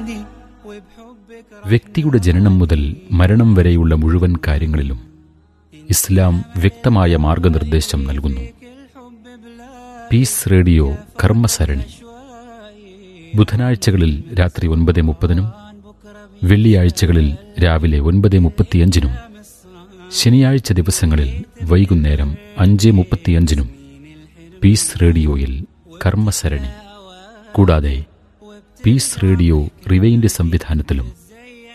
വ്യക്തിയുടെ ജനനം മുതൽ മരണം വരെയുള്ള മുഴുവൻ കാര്യങ്ങളിലും ഇസ്ലാം വ്യക്തമായ മാർഗനിർദ്ദേശം നൽകുന്നു പീസ് റേഡിയോ കർമ്മസരണി ബുധനാഴ്ചകളിൽ രാത്രി ഒൻപത് മുപ്പതിനും വെള്ളിയാഴ്ചകളിൽ രാവിലെ ഒൻപത് മുപ്പത്തിയഞ്ചിനും ശനിയാഴ്ച ദിവസങ്ങളിൽ വൈകുന്നേരം അഞ്ച് മുപ്പത്തിയഞ്ചിനും പീസ് റേഡിയോയിൽ കർമ്മസരണി കൂടാതെ പീസ് റേഡിയോ റിവൈൻഡ് സംവിധാനത്തിലും